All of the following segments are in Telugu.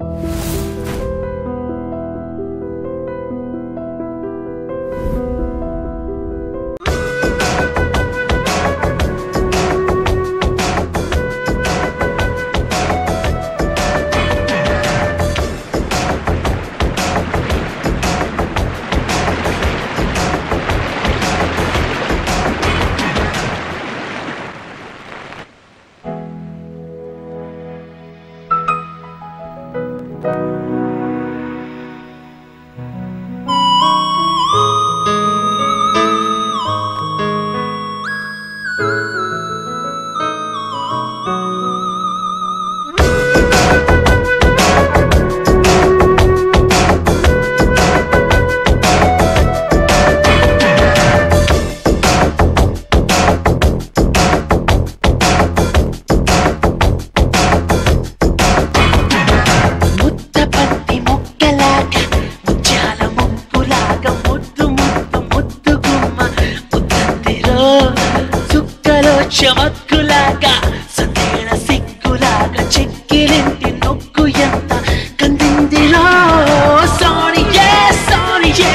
ముద్దపత్తి ముక్కలాగా ముత్యాల ముప్పులాగా ముద్దు ముద్దు ముద్దు గుమ్మ ముద్దందిరో చుక్కలో చమక్కులాగా సందేళ సిగ్గులాగా చెక్కిలింటి నొక్కు ఎంత కందిందిరో సోనియే సోనియే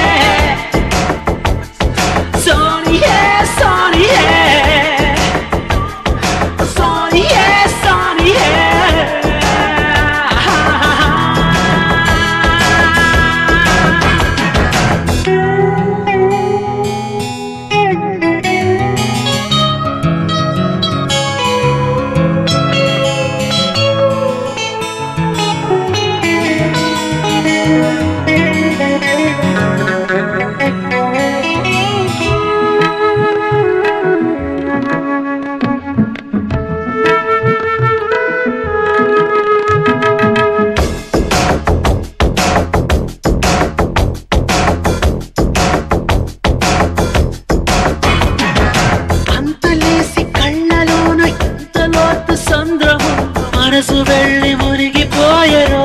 సోనియే సోనియే సోనియే సోనియే అంతలేసి కళ్ళలోన ఎంత లోతు సంద్రము మనసు వెళ్ళి మునిగిపోయెనో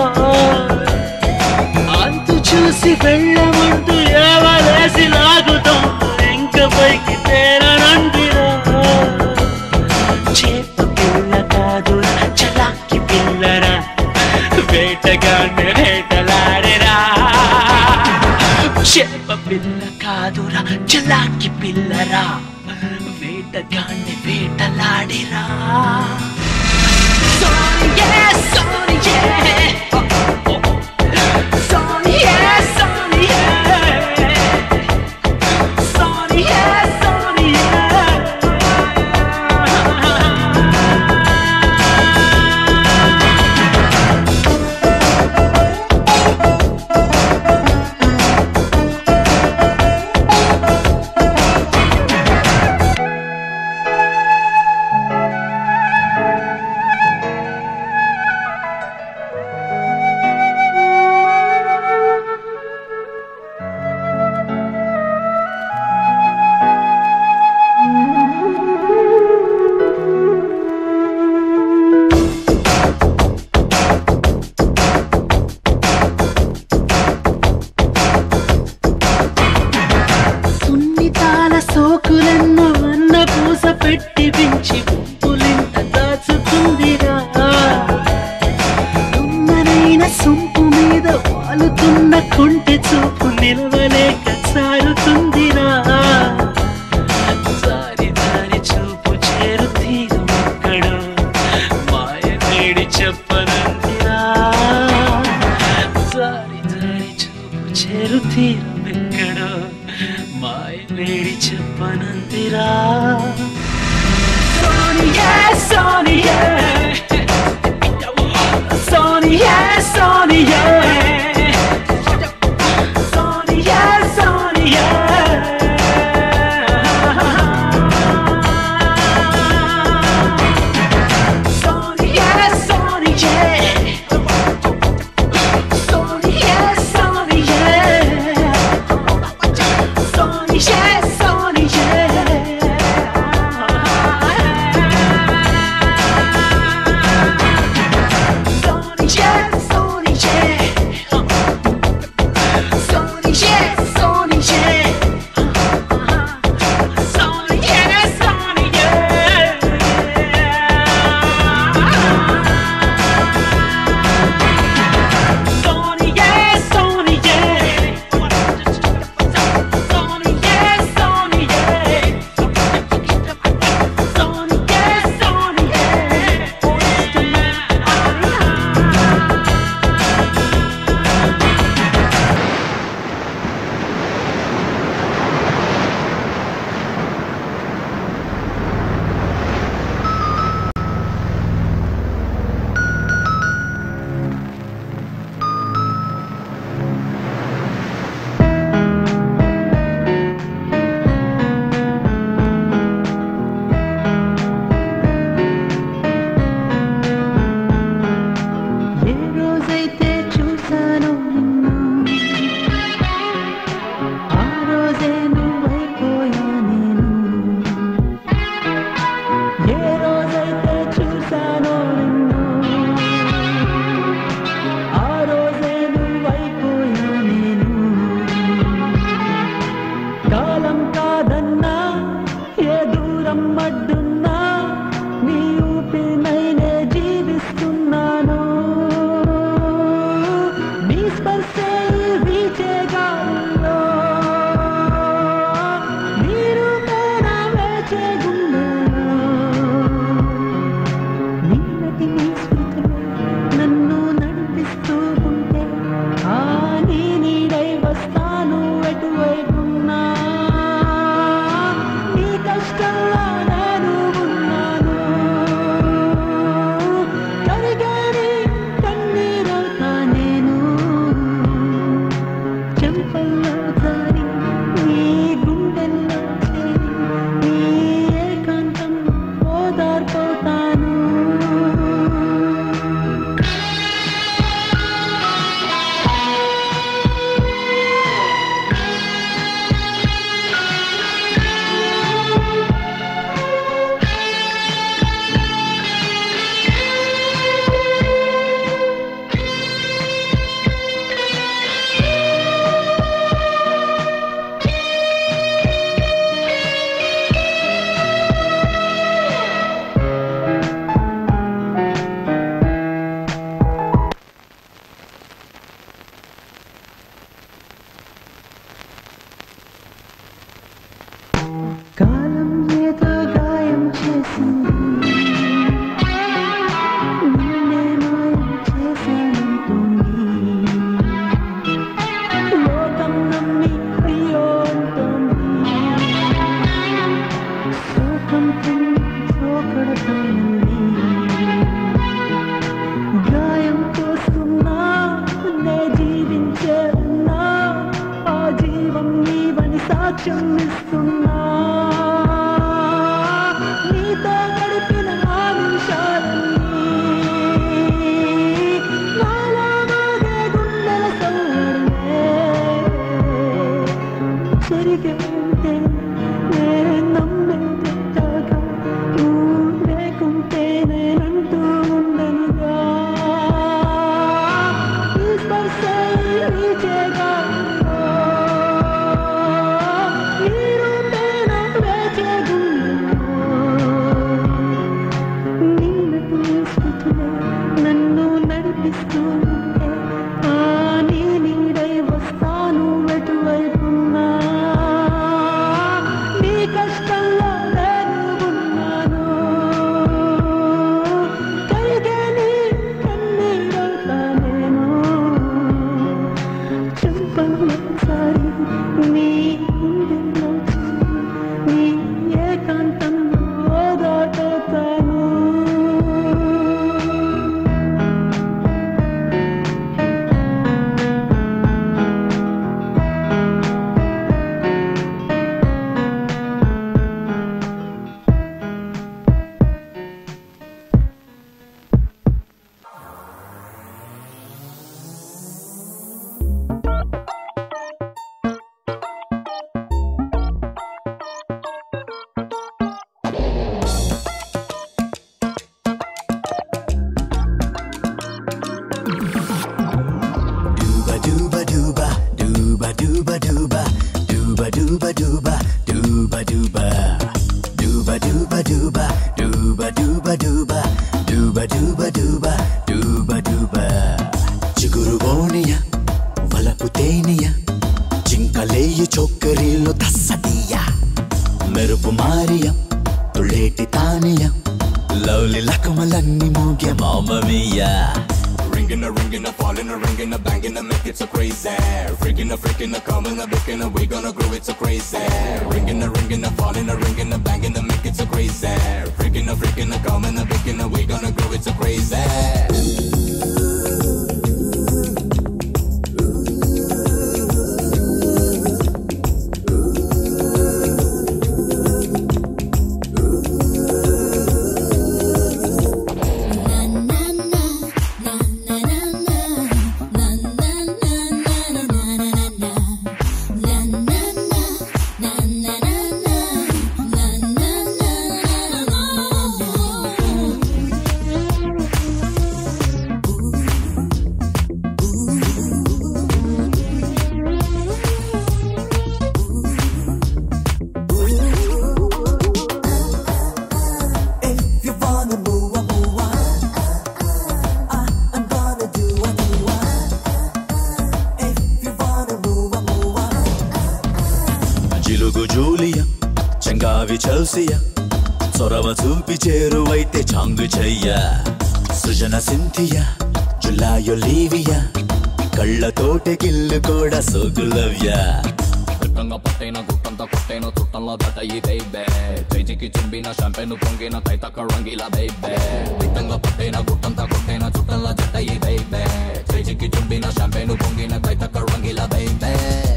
అంతు చూసి వెళ్ళమంటూ ఏవలేసి లాగుతాం ఇంక పైకి తేరనందిరా చేప పిల్ల కాదురా చలాకి పిల్లరా వేటగాన్ని వేటలాడరా చేప పిల్ల కాదురా చలాకి పిల్లరా వేటగాన్ని వేటలాడిరా Sonia, Sonia. Sonia, Sonia. Sonia, సున్నితాల సోకులెన్నో అన్న పూస పెట్టి పెంచి ఉప్పులింత దాచుతుందిరా దుమ్మనైన సొంపు మీద వాలుతున్న కొంటె చూపు నిలవలేక సారుతుందిరా సారి దారి చూపు చేరు తీరు ఎక్కడో మాయ నేడి చెప్పనందిరా సారి దారి చూపు చేరు తీరు ఎక్కడో మాయ నేడి చెప్పనందిరా సోనియా సోనియా సోనియా సోనియా సోనియా సోనియా సోనియా సోనియా సోనియా సోనియా సోనియా సోనియా చేరున్నా ఆ జీవం నీవని సాక్ష్యం ఇస్తున్నా నీతో గడిపిన ఆ నిమిషాలన్నీ నాలో మోగే గుండెల సౌండే జరిగే ఉంటే నేను నమ్మేదాకా నువ్వు లేకుంటే నేనంటూ ఉండనుగా ఈ స్పర్శ ఈ చేగాలిలో ఈ రూపేణ వేచే గుండెలో నిన్నటి స్మృతులే నన్ను నడిపిస్తూ ఉంటే ఆ నీ నీడై వస్తాను ఎటువైపున్నా నీ కష్టంలో నేను ఉన్నాను కరిగే నీ కన్నీరవుతా నేను చెంపలసారి నీ గుండెల్లో నీ ఏకాంతంలో ఓదాటవుతాను Dooba dooba dooba, dooba dooba dooba, dooba dooba dooba, dooba dooba. Dooba dooba dooba, dooba dooba dooba, dooba dooba dooba, dooba dooba. చిగురు బోనియ వలపు తేనియ చింకలేయు చొక్కరీలో తస్సదీయ మెరుపు మారియ తుళేటి తానియ లౌలి లకమలన్నీ మోగే మామమీయ Ringing a ringing a falling a ringing a banging a make it so crazy. Freaking a freaking a coming a breaking a we gonna grow it so crazy. Ringing a ringing a falling a ringing a banging a make it so crazy. Freaking a freaking a coming a breaking a we gonna grow it so crazy. If you wanna move, I move on. I, I'm gonna do what you want. If you wanna move, I move on. జిలుగు జూలియా చంగావి చల్సియా చొరవ చూపి చేరువైతే చాంగు చెయ్య సృజన సింథియా జులాయొలీవియా కళ్ళతోటి గిల్లు కూడా సోగులవ్యా గుట్టంగా పట్టైన గుట్టంతా కొట్టైన చుట్టంలో దట ఈ బైబే చేజికి చుంబిన షాంపెన్ పొంగిన తైతక రంగిల బైబే గుట్టంగా పట్టైన గుట్టంతా కొట్టైన చుట్టంలో జట్ట ఈ బైబే చేజికి చుంబిన షాంపెన్ పొంగిన తైతక రంగిల బైబే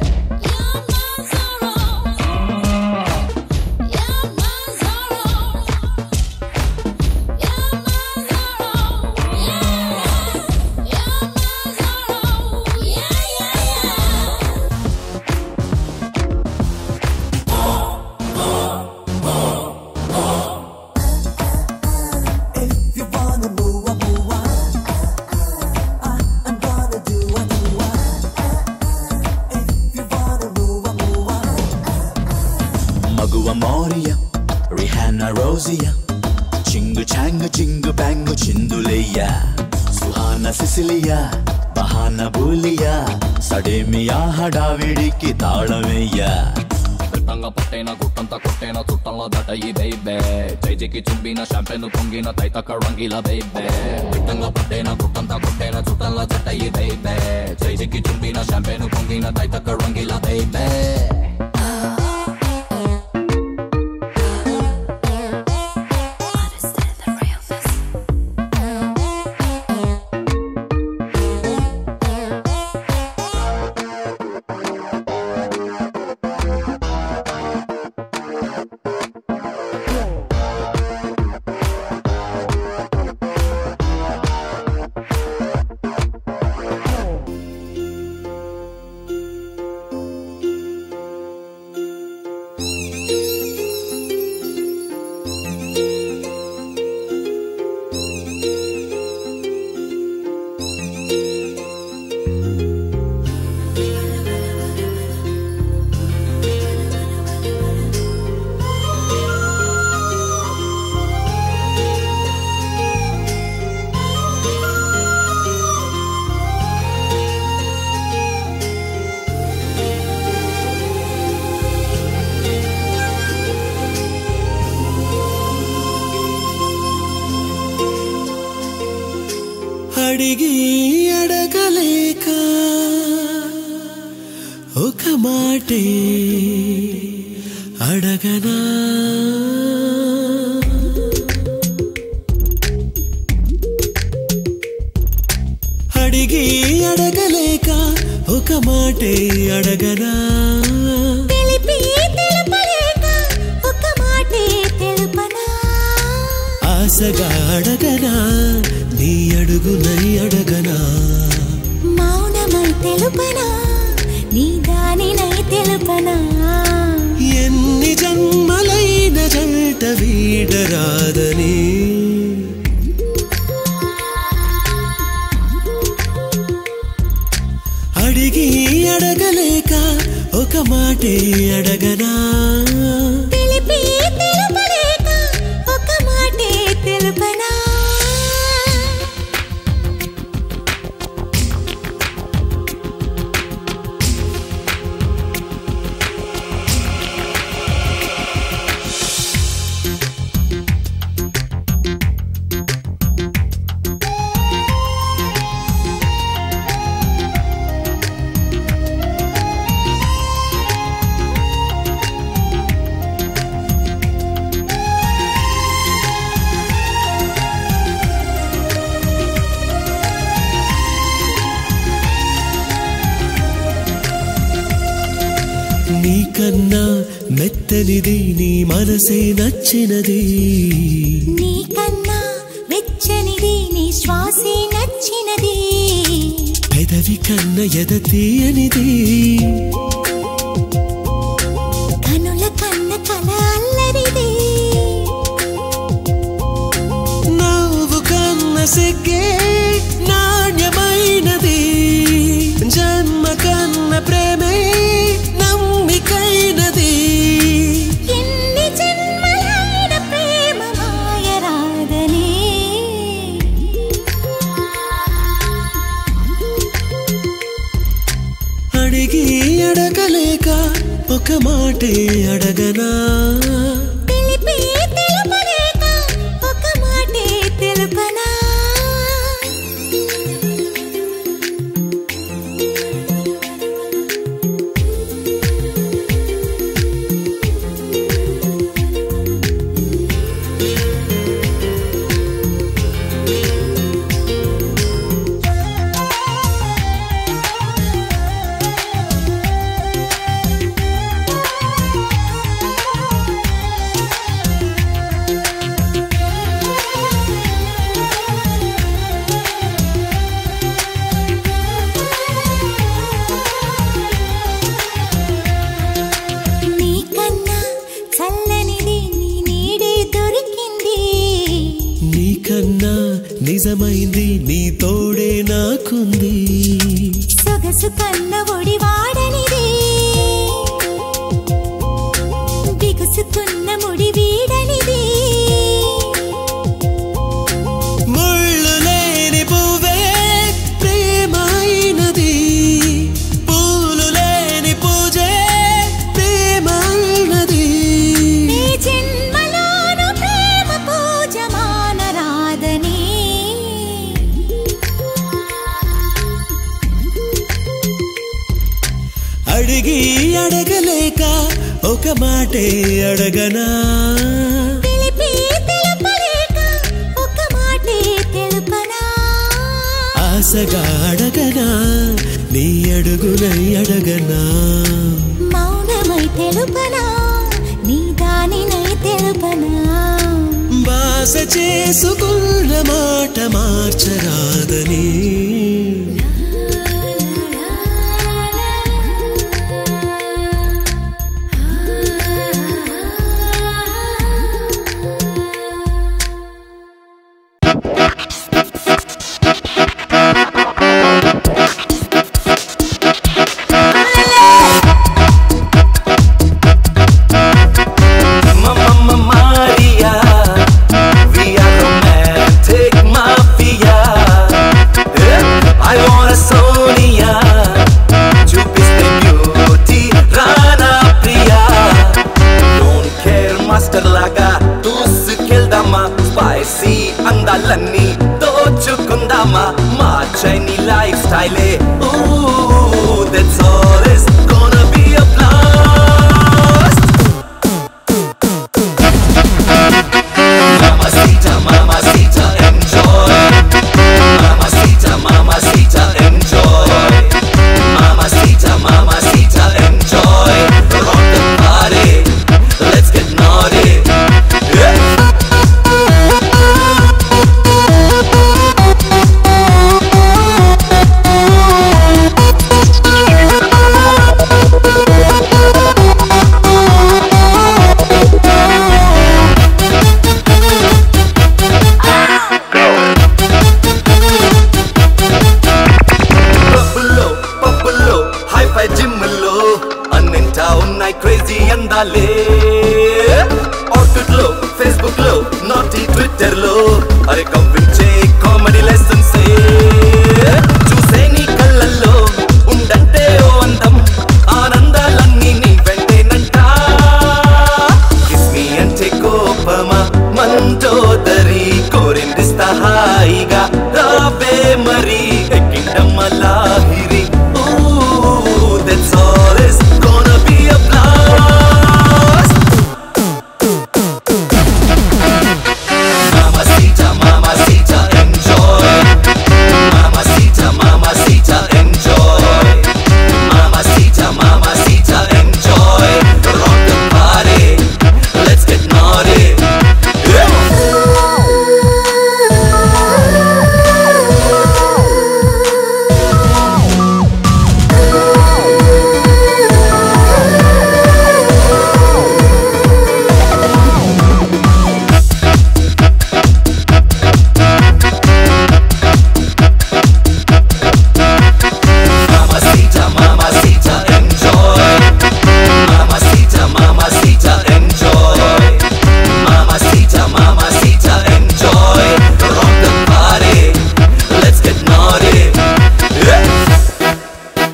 If you wanna move, I move on. I, I'm gonna do what you want. If you wanna move, I move on. మగువ మోరియ రిహానా రోజియా చింగు చాంగు చింగు బ్యాంగు చిందులయ్యా సుహాన సిసిలియా బహాన బూలియా సడేమియా హడావిడికి తాళమయ్యా గుట్టంగా పట్టైన గుట్టంతా కొట్టైన చుట్టంలో దట ఈ బైబే చేజికి చుంబిన షాంపెన్ పొంగిన తైతక రంగిల బైబే గుట్టంగా పట్టైన గుట్టంతా కొట్టైన చుట్టంలో జట్ట ఈ బైబే చేజికి చుంబిన షాంపెన్ పొంగిన తైతక రంగిల బైబే మాటే అడగనా అడిగి అడగలేక ఒక మాటే అడగనా తెలిపి తెలుపలేక ఒక మాటే తెలుపనా ఆశగా అడగనా నీ అడుగునై అడగనా మౌనమై తెలుపనా నీ దానినై తెలుపనా ఎన్ని జన్మలైన జంట వీడరాదని అడిగి అడగలేక ఒక మాటే అడగనా తెలిపి తెలుపలేక ఒక మాటే తెలుపనా నీకన్నా మెత్తనిది నీ మనసే నచ్చినది నీకన్నా వెచ్చనిది నీ శ్వాసే నచ్చినది పెదవి కన్న ఎద తీయనిది కనుల కన్న కల అల్లరిది నవ్వు కన్న సిగ్గే నాణ్యమైనది జన్మ కన్న ప్రేమే నమ్మికైనది ఎన్ని జన్మలైన ప్రేమ మాయరాదని అడిగి అడగలేక ఒక మాటే అడగనా తెలిపి తెలుపలేక ఒక మాటే తెలుపనా నీకన్నా చల్లనిది నీ నీడే దొరికింది నీకన్నా నిజమైంది నీ తోడే నాకుంది సొగసు కన్న ఒడి వాడనిది బిగుసుకున్న ముడి వీడనిది ముళ్ళు లేని పువ్వే ప్రేమైనది పూలు లేని పూజే ప్రేమైనది ఈ జన్మలోను ప్రేమ పూజ మానరాదని అడిగి అడగలేక ఒక మాటే అడగనా తెలిపి తెలుపలేక ఒక మాటే తెలుపనా ఆశగా అడగనా నీ అడుగునై అడగనా మౌనమై తెలుపనా నీ దానినై తెలుపనా బాస చేసుకున్న మాట మార్చరాదని Mamma Maria, we are romantic mafia. Yeah, I want a Sonia, చూపిస్తే beauty Rana Priya. Don't care master లాగా దూసుకెళ్దామా స్పైసీ అందాలన్నీ దోచుకుందామా మా చైనీ లైఫ్ స్టైలే Ooh, that's all it's gonna be క్షణాలే ఆర్కుట్ లో ఫేస్బుక్ లో నాటి ట్విట్టర్ లో అరే కంపించే కామెడీ లెసన్స్ చూసే నీ కళ్ళల్లో ఉండంటే ఓ అందం ఆనందాలన్నీ నీ వెంటేనంట కిస్ మీ అంటే కోపమా మంటోదరి కోరిందిస్తా హాయిగా రావే మరి ఎక్కిండమ్మ Lahiri Ooh, that's all it's gonna be a blast Mamacita, mamacita, enjoy Mamacita, mamacita, enjoy Mamacita, mamacita, enjoy Rock the party, let's get naughty yeah. Mamacita, mamacita, enjoy. Mamacita, mamacita, enjoy. Mamacita, mamacita, enjoy. Rock the party, let's get naughty. Yeah.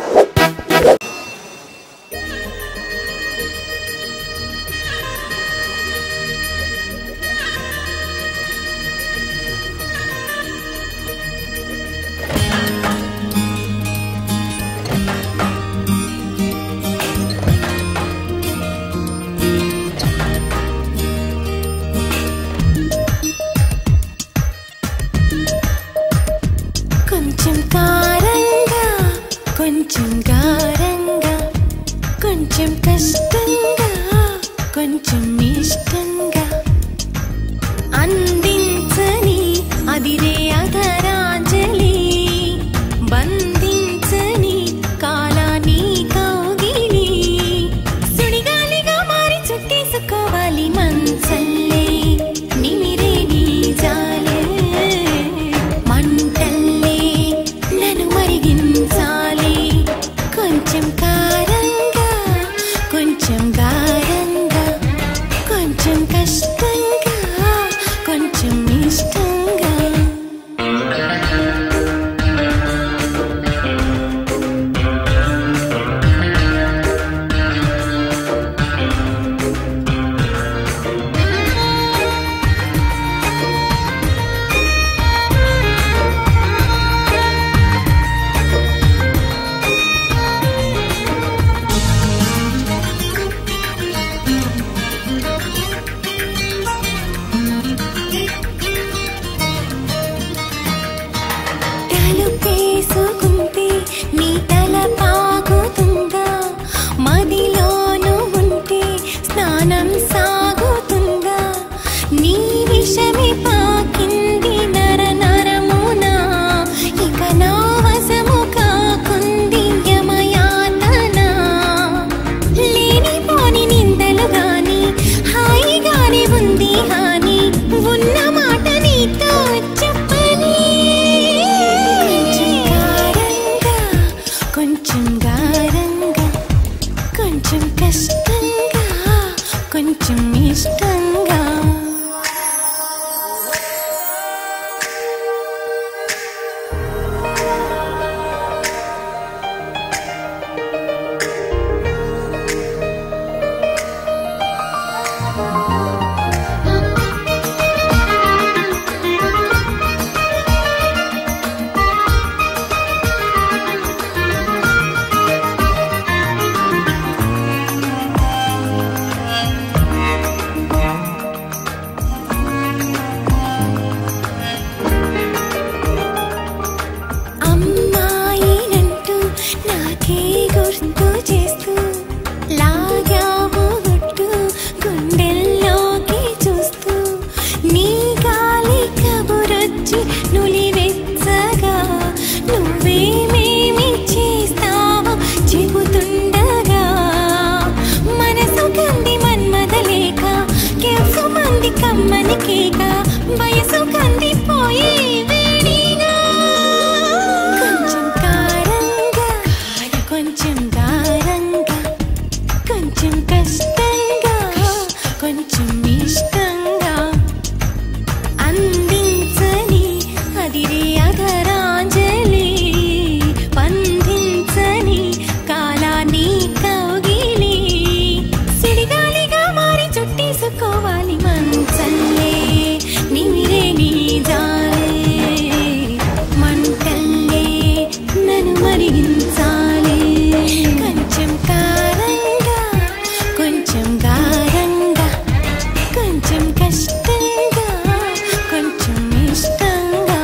కొంచెం కారంగా కొంచెం గారంగా కొంచెం కష్టంగా కొంచెం ఇష్టంగా అందించని అదిరే అధరాంజలి బంధించని కాలాన్ని కౌగిలి సుడిగాలిగా మారి చుట్టేసుకోవాలి మంచల్లే నిమిరే నీ జాలే మంటల్లే నన్ను మరిగించాలి కొంచెం కారంగా కొంచెం గారంగా కొంచెం కష్టంగా కొంచెం ఇష్టంగా మరిగించాలి కొంచెం కారంగా కొంచెం గారంగా కొంచెం కష్టంగా కొంచెం ఇష్టంగా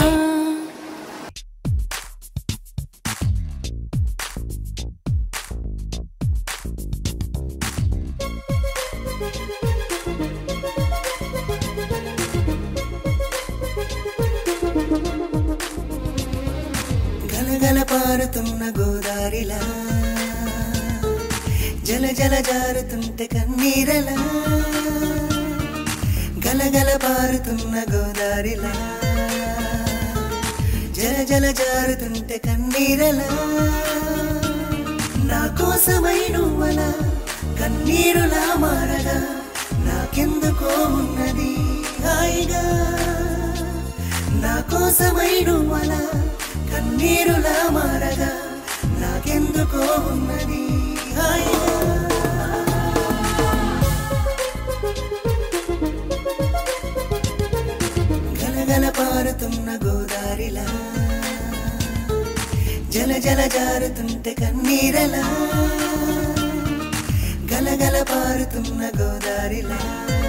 గలగల పారుతున్న గోదారిలా జల జల జారుతుంటే కన్నీరలా గలగల పారుతున్న గోదారిలా జల జల జారుతుంటే కన్నీరలా నా కోసమై నువ్వలా కన్నీరులా మారగా నాకెందుకో ఉన్నది హాయిగా నా కోసమై నువ్వలా కన్నీరులా మారగా నాకెందుకో ఉన్నది హాయిగా గలగల పారుతున్న గోదారిలా జల జల జారుతుంటే కన్నీరలా గలగల పారుతున్న గోదారిలా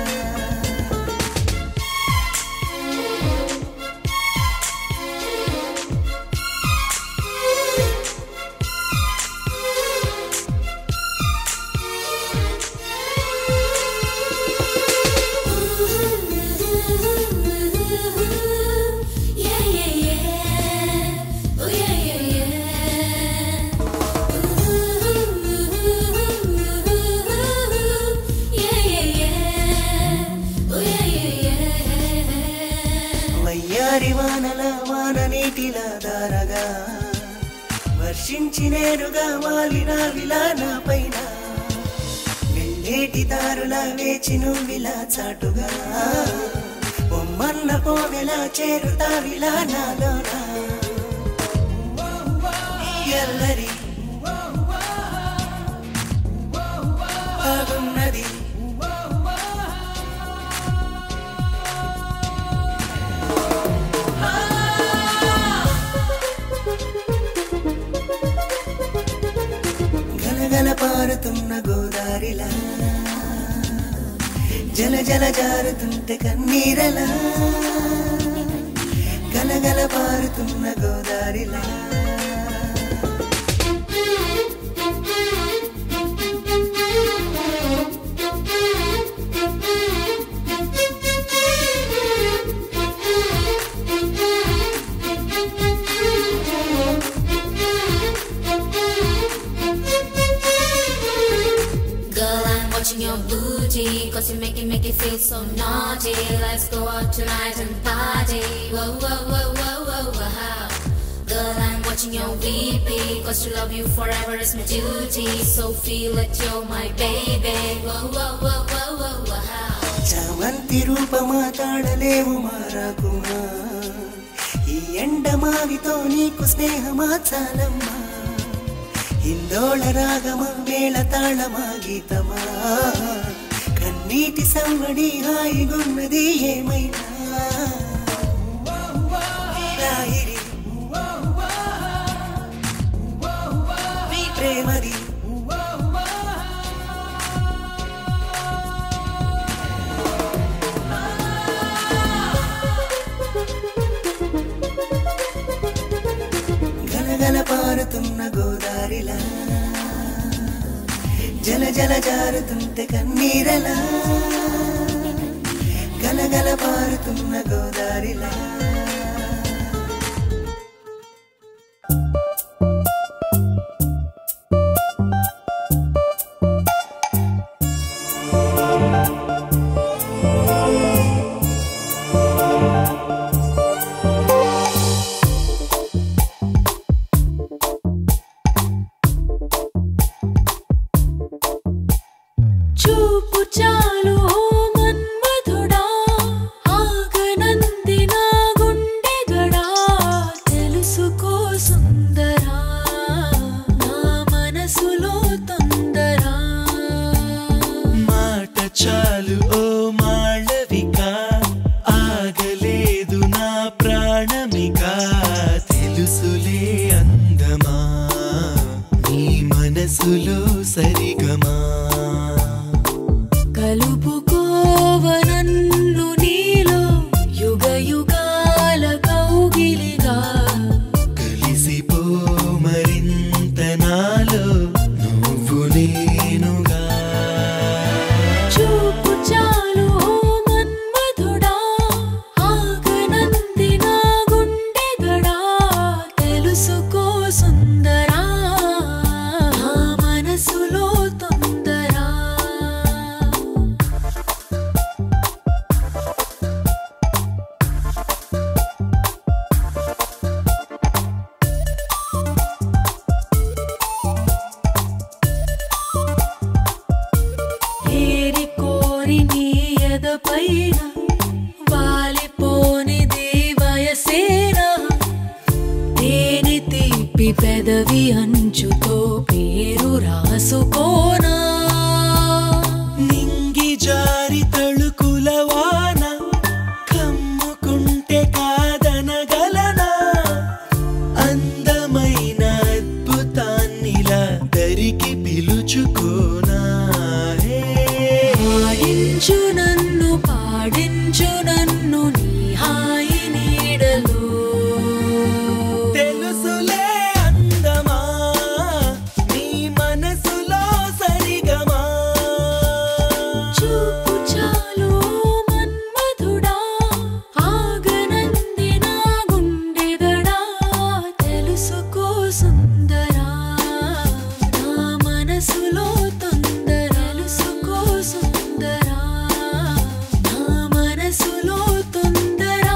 Yeah, yeah, yeah. Oh, yeah, yeah, yeah. Yeah, yeah, yeah. Oh, yeah, yeah, yeah. వయ్యారి వానల వాన నీటిలా దారగా వర్షించి నేరుగా వాలిన విలాన పైన వెళ్ళేటి దారులా వేచి నువ్విలా చాటుగా బొమ్మన్న పోవెలా చేరుతా విలానాలోనా ఎల్లరి బాగున్నది గలగల పారుతున్న గోదారిలా జల జల జారుతుంటే కన్నీరలా గలగల పారుతున్న గోదారిలా Girl, I'm watching your booty Cause you make it, make it feel so naughty Let's go out tonight and party Whoa, whoa, whoa, whoa, whoa, wow Girl, I'm watching your VP Cause to love you forever is my duty So feel it, you're my baby Whoa, whoa, whoa, whoa, whoa, wow చామంతి రూప మాట్లాడలేవు మారాకుమా ఈ ఎండ మావితో నీకు స్నేహమా చాలమ్మా హిందోళ రాగమా మేళ తాళమా గీతమా కన్నీటి సంవడి హాయిగున్నది ఏమైనా రాయిరి మీ ప్రేమది గలగల పారుతున్న గోదారిలా జల జల జారుతుంటే కన్నీరలా గలగల పారుతున్న గోదారిలా చూపు చాలు ఓ మన్మధుడా ఆగనంది నా గుండెగడా తెలుసుకో సుందరా నా మనసులో తొందరా మాట చాలు ఓ మాళవిక ఆగలేదు నా ప్రాణమిక తెలుసులే అందమా మనసులో సరిగమా కలుపుకోవ నన్ను నీలో యుగ యుగాల కౌగిలిగా కలిసిపో మరింత నాలో నువ్వు నేనుగా చూపు చాలు ఓ మన్మధుడా ఆగనంది నా గుండెగడా తెలుసుకో సుందరా నా మనసులో తొందరా ఏరి కోరి నీ ఎదపైన వాలిపోనిది వయసేనా తేనె తీపి పెదవి అంచుతో పేరు రాసుకోనా నింగి జారి తళుకుల వాన కమ్ముకుంటే కాదనగలనా అందమైన అద్భుతాన్నిలా దరికి పిలుచుకోనా హే. పాడించు నన్ను పాడించు నన్ను నీ హాయి నీడలో తెలుసులే అందమా నీ మనసులో సరిగమా చూపు చాలు మన్మధుడా ఆగనంది నా గుండెదడా తెలుసుకో సుందరా నా మనసులో తొందర తెలుసుకో సుందరా నా మనసులో తొందరా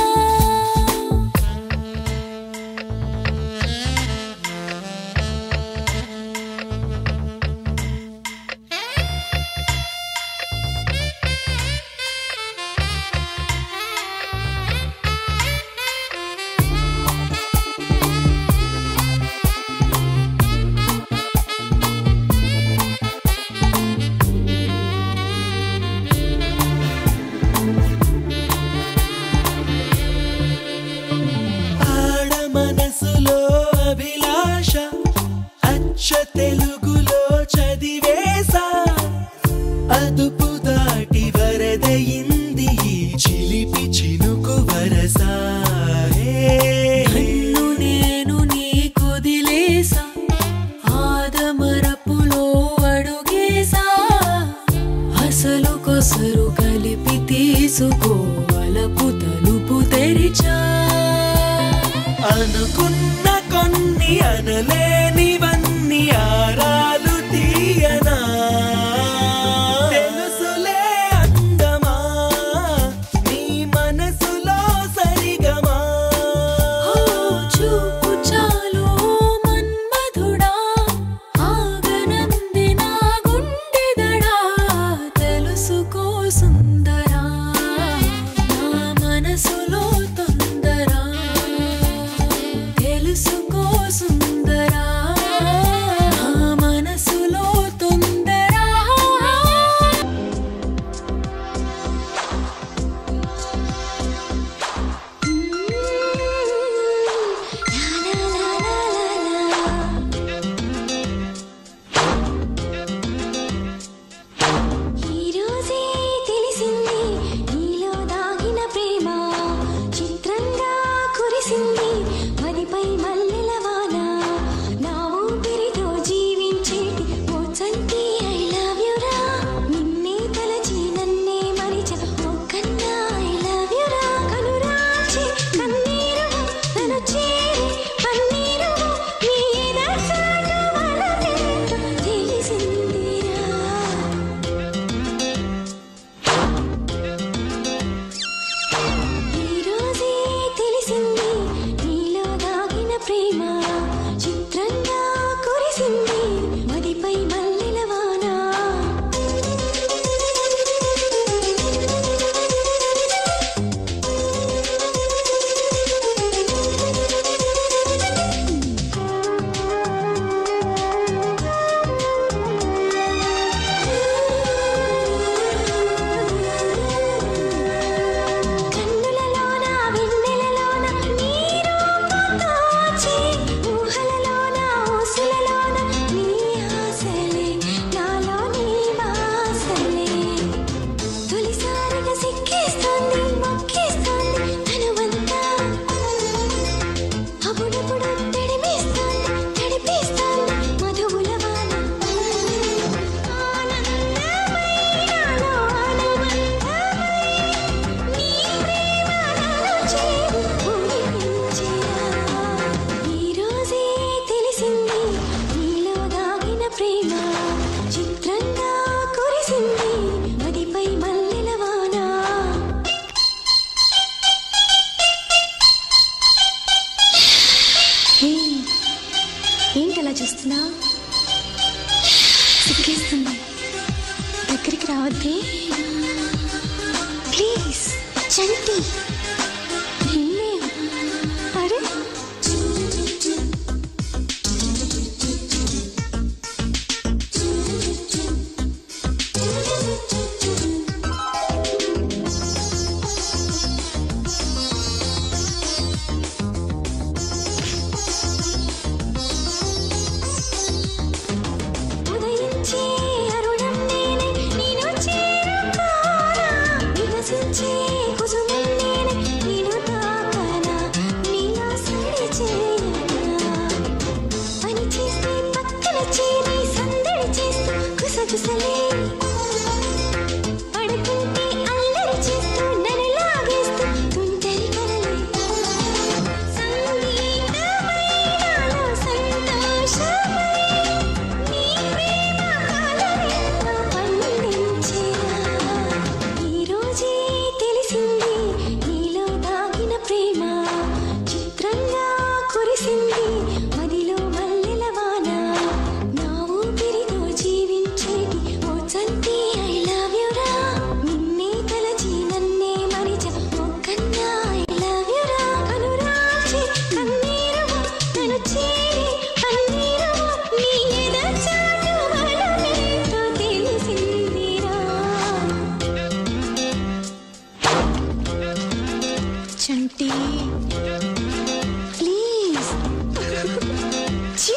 ఆడ మనసులో అభిలాష అచ్చ తెలుగులో చదివేసా అదుపు దాటి వరదయింది ఈ చిలిపి చినుకు వరసా హే. నన్ను నేను నీ కొదిలేసా ఆదమరపులో అడుగేసా అసలు కొసరు కలిపి తీసుకోవలపు తలుపు తెరిచా అనుకున్న కొన్ని అనలేనివన్నీ ఆరాలు తీయనా తెలుసులే అందమా నీ మనసులో సరిగమా ఓ చూపు చాలు మన్మధుడా ఆగనంది నా గుండెదడా తెలుసుకో సుందరా నా మనసులో తొందరా తెలుసుకో సుందరా ప్రేమ చిత్రంగా కురిసింది మదిపై మల్లెల వాన హే, ఏంటలా చూస్తున్నా సిగ్గేస్తుంది దగ్గరికి రావద్దే ప్లీజ్ చంటి నిన్నే అరే ఉదయించే అరుణం నేనే నేను చేరుకోనా వికసించే కుసుమం నేనే నేను తాకనా నీలో సడి చేయనా పని చేస్తే పక్కన చేరి సందడి చేస్తూ కుసగుసలే పడుకుంటే అల్లరి చేస్తూ నన్ను లాగేస్తూ తుంటరి కలలే సంగీతమై నాలో సంతోషమై నీ ప్రేమ కలలెన్నో పండించేనా ఈ రోజే తెలిసింది నీలో దాగిన ప్రేమ చిత్రంగా కురిసింది మదిలో మల్లెల వాన నా ఊపిరితో జీవించేటి ఓ చంటి ఐ లవ్ యు రా నిన్నే తలచి నన్నే మరిచ ఓ కన్నా ఐ లవ్ యు రా కనురాచి కన్నీరువు నన్ను చేరి పన్నీరువు నీ ఎద చాటు వలనేంటో తెలిసిందిరా చంటి ప్లీజ్ చి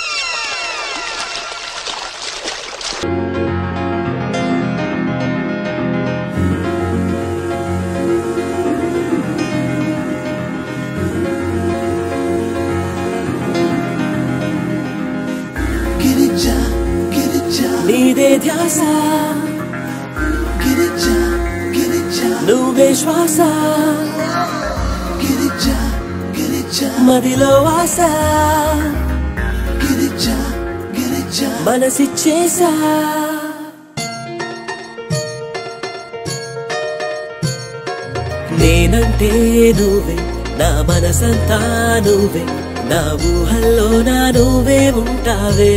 గిరిజా గిరిజా నీదే ధ్యాస గిరిజా గిరిజా నువ్వే శ్వాస గిరిజా గిరిజా మదిలో ఆశ గిరిజా గిరిజా మనసిచ్చేసా నేనంటే నువ్వే నా మనసంతా నువ్వే నా ఊహల్లో నా నువ్వే ఉంటావే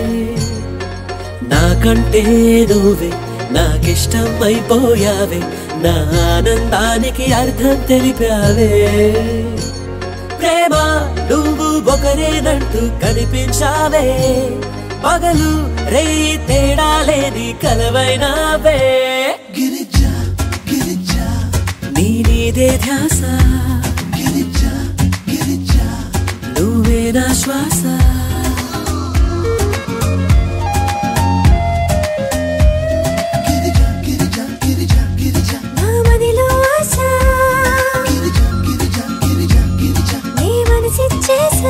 నాకంటే నువ్వే నాకిష్టం అయిపోయావే నా ఆనందానికి అర్థం తెలిపావే ప్రేమ నువ్వు ఒకరేనంటూ కనిపించావే పగలు రే తేడా లేని కలవైనావే గిరిజా గిరిజా నీ నీదే ధ్యాస గిరిజా గిరిజా నువ్వే నా శ్వాస గిరిజా గిరిజా గిరిజా గిరిజా నా మదిలో ఆశ గిరిజా గిరిజా గిరిజా గిరిజా నీ మనసిచ్చేసా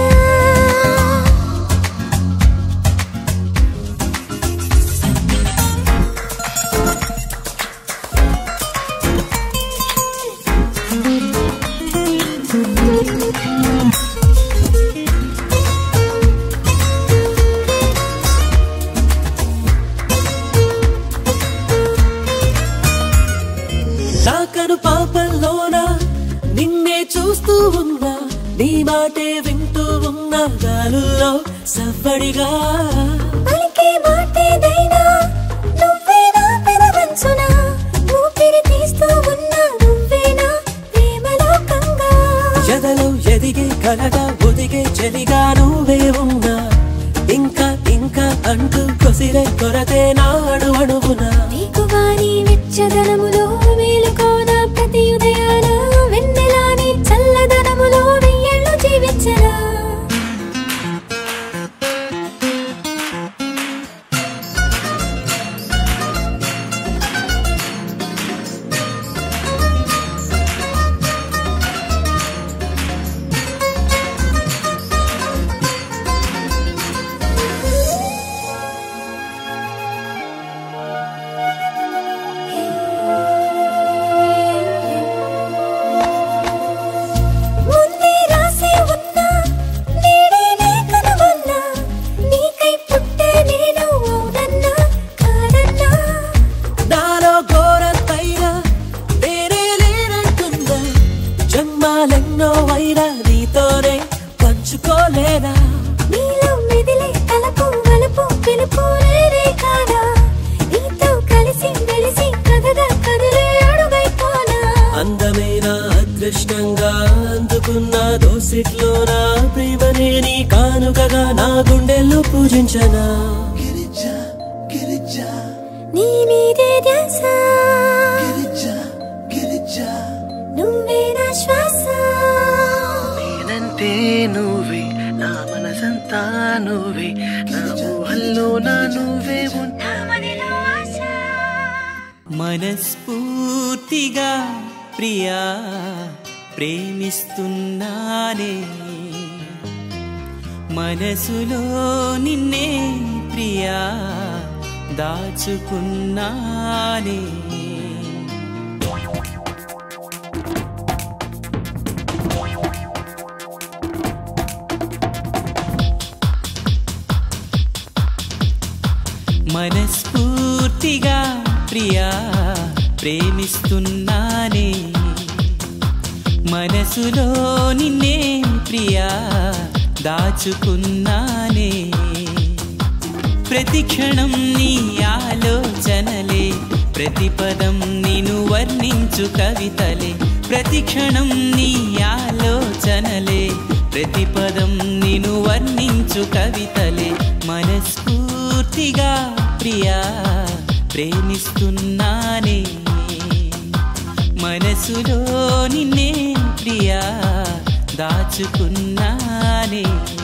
నాకను పాపంలోన నిన్నే చూస్తూ ఉన్నా నీ మాటే వింటూ ఉన్నా గాలుల్లో సవ్వడిగా పలికే మాటేదైనా నువ్వే నా పెదవంచున ఊపిరి తీస్తూ ఉన్నా నువ్వేనా ప్రేమలోకంగా ఎదలో ఎదిగే కలగా ఒదిగే చెలిగా నువ్వే ఉన్నా ఇంకా ఇంకా అంటూ కొసిరే కొరతే నాడు అణువునా నీకు వారి వెచ్చదనములో మేలుకోన ప్రతి ఉదయాన వెన్నెలాని చల్లదనములో వెయ్యేళ్ళు జీవించరా పూజించనా గిరిజా గిరిజా నీ మీదే ధ్యాస గిరిజా గిరిజా నువ్వే నా శ్వాస నేనంటే నువ్వే నా మనసంతా నువ్వే నా ఊహల్లో నా నువ్వే ఉంటా మదిలో ఆశ మనస్ఫూర్తిగా ప్రియా ప్రేమిస్తున్నానే మనసులో నిన్నే ప్రియా దాచుకున్నానే మనస్ఫూర్తిగా ప్రియా ప్రేమిస్తున్నానే మనసులో నిన్నే ప్రియా దాచుకున్నానే ప్రతి క్షణం నీ ఆలోచనలే ప్రతి పదం నిన్ను వర్ణించు కవితలే ప్రతి క్షణం నీ ఆలోచనలే ప్రతి పదం నిన్ను వర్ణించు కవితలే మనస్ఫూర్తిగా ప్రియా ప్రేమిస్తున్నానే మనసులో నిన్నే ప్రియా దాచుకున్నానే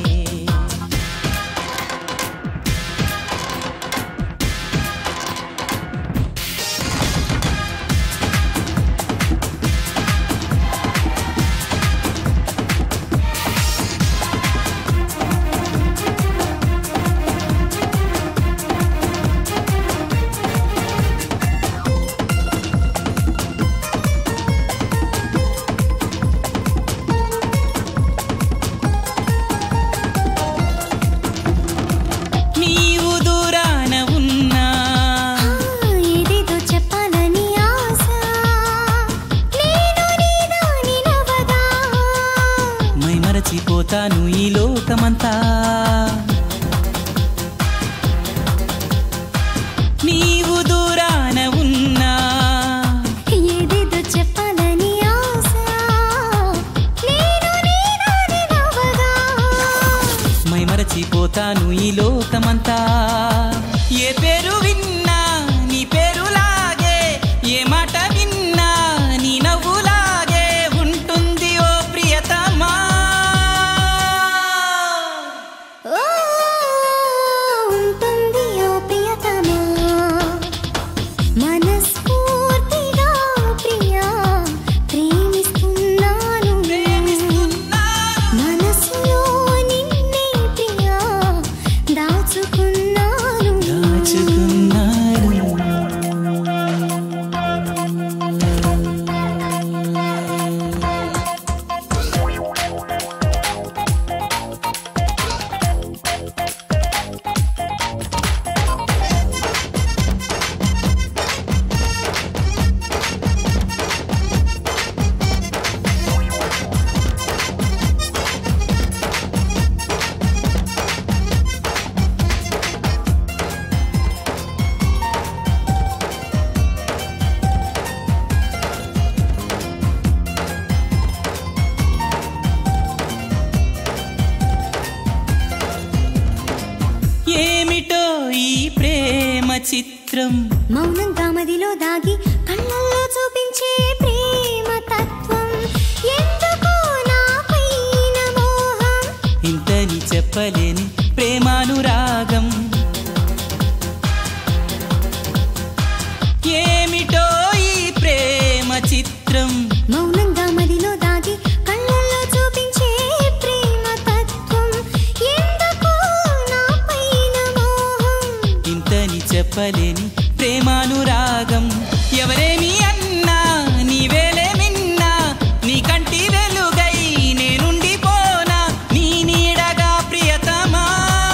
నీవు దూరాన ఉన్నా ఏదేదో చెప్పాలని ఆశ నేను నీ దాని నవదా మై మరచిపోతాను ఈ లోకమంతా నీవు దూరాన ఉన్నా ఏదేదో చెప్పాలని ఆశ నేను నీ దాని నవదా మై మరచిపోతాను ఈ లోకమంతా ఏ పేరు విన్నా నీ పేరులాగే ఏ మాట విన్నా నీ నవ్వులాగే ఉంటుంది ఓ ప్రియతమా ఓ ఉంటుంది ఓ ప్రియతమా మనస్ఫూర్తిగా ప్రియా ప్రేమిస్తున్నాను మనసులో నిన్నే ప్రియా దాచుకున్నాను దాచుకున్నాను ఏమిటో ఈ ప్రేమ చిత్రం మౌనంగా మదిలో దాగి కళ్ళల్లో చూపించే ప్రేమ తత్వం ఎందుకో నా పైన మోహం ఇంతని చెప్పలేని ప్రేమానురాగం ఏమిటో ఈ ప్రేమ చిత్రం మౌనంగా మదిలో దాగి కళ్ళల్లో చూపించే ప్రేమ తత్వం ఎందుకో నా పైన మోహం ఇంతని చెప్పలేని ప్రేమానురాగం ఎవరేమి అన్నా నీవేలే మిన్నా నీ కంటి వెలుగై నేనుండిపోనా నీ నీడగా ప్రియతమా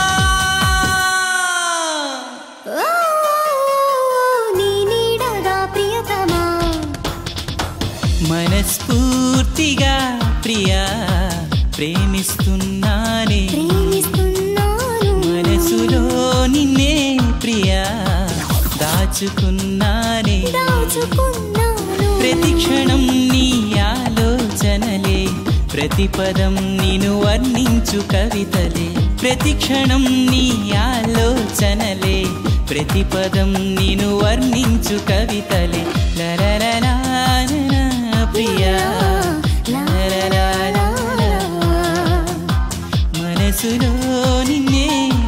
ఓ నీ నీడగా ప్రియతమా మనస్ఫూర్తిగా ప్రియా ప్రేమిస్తున్నానే ప్రేమిస్తున్నాను మనసులో నిన్నే ప్రియా దాచుకున్నానే దాచుకున్నాను ప్రతి క్షణం నీ ఆలోచనలే ప్రతి పదం నిన్ను వర్ణించు కవితలే ప్రతి క్షణం నీ ఆలోచనలే ప్రతి పదం నేను వర్ణించు కవితలే లలలలా ప్రియా లలలలా మనసులో నిన్నే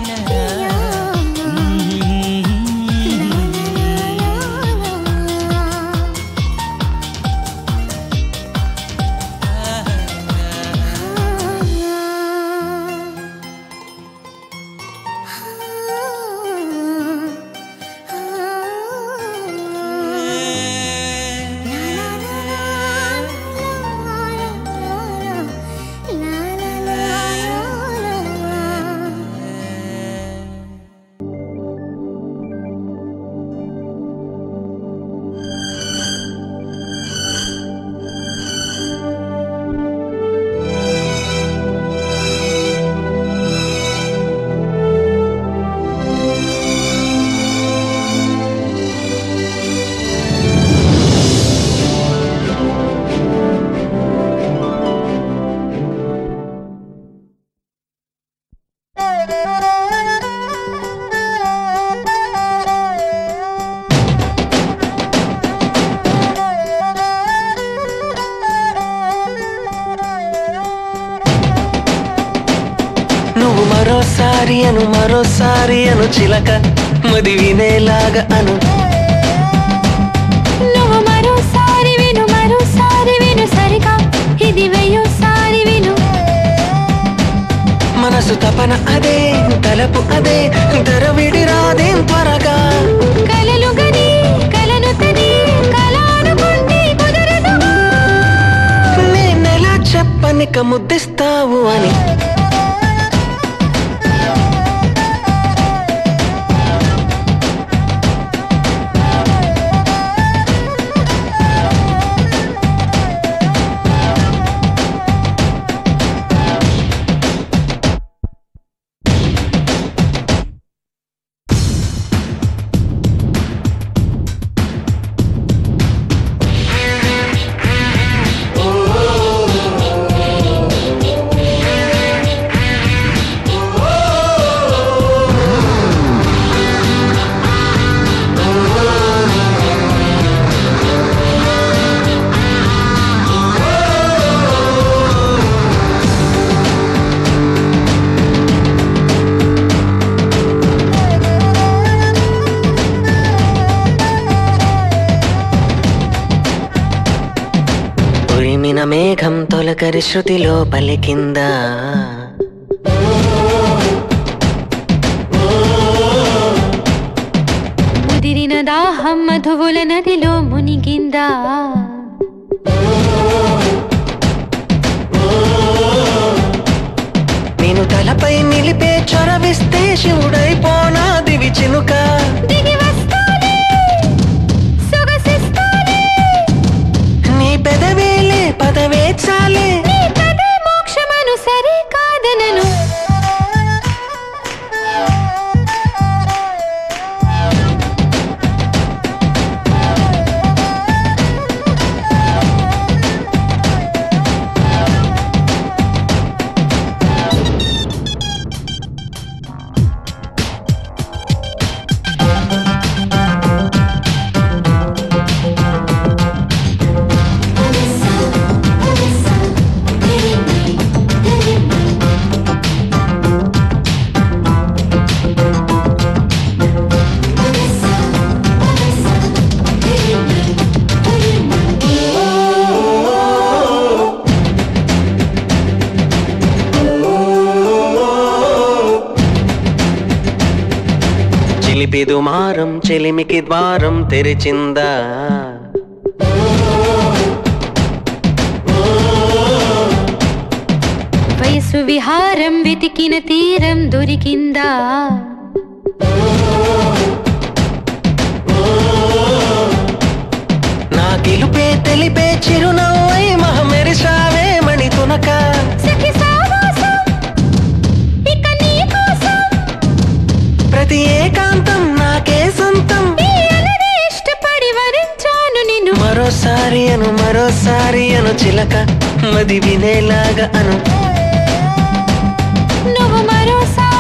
నువ్వు మరోసారి అను మరోసారి అను చిలక మది వినేలాగా అను నువ్వు మరోసారి విను మరోసారి విను సరిగా ఇది వెయ్యోసారి విను మనసు తపన అదే తలపు అదే తెర విడిరాదేం త్వరగా కలలు గని కలను తని కల అనుకుంటే కుదరదుగా నేనెలా చెప్పనిక ముద్దిస్తావు అని ఉరిమిన మేఘం తొలకరి శృతిలో పలికిందా ముదిరిన దాహం మధువుల నదిలో మునిగిందా నేను తలపై నిలిపే చొరవిస్తే శివుడైపోనా దివి చినుక దిగి వస్తానే సొగసిస్తానే నీ పెదవేలే పదవే చాలే నీ పదే మోక్షమను సరి కాదనను చిలిపి దుమారం చెలిమికి ద్వారం తెరిచిందా వయసు విహారం వెతికిన తీరం దొరికిందా నా గెలుపే తెలిపే చిరునవ్వై మహమెరిసావే మణి తునక సఖి సావాసం ఇక నీ కోసం ప్రతి ఏకాంతం నాకే సొంతం ఈ అలనే ఇష్టపడి వరించాను నిన్ను మరోసారి అను మరోసారి అను చిలక మది వినేలాగా అను నువ్వు మరోసారి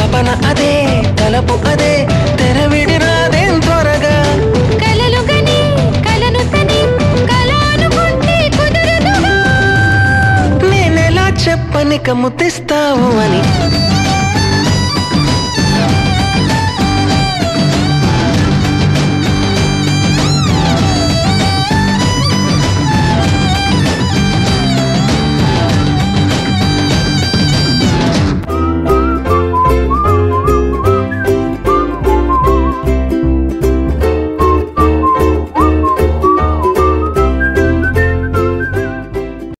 తపన అదే తలపు అదే తెరవిడి రాదేం త్వరగా కలలు గని కలను తని కల అనుకుంటే కుదరదుగా నేనెలా చెప్పనిక ముద్దిస్తావు అని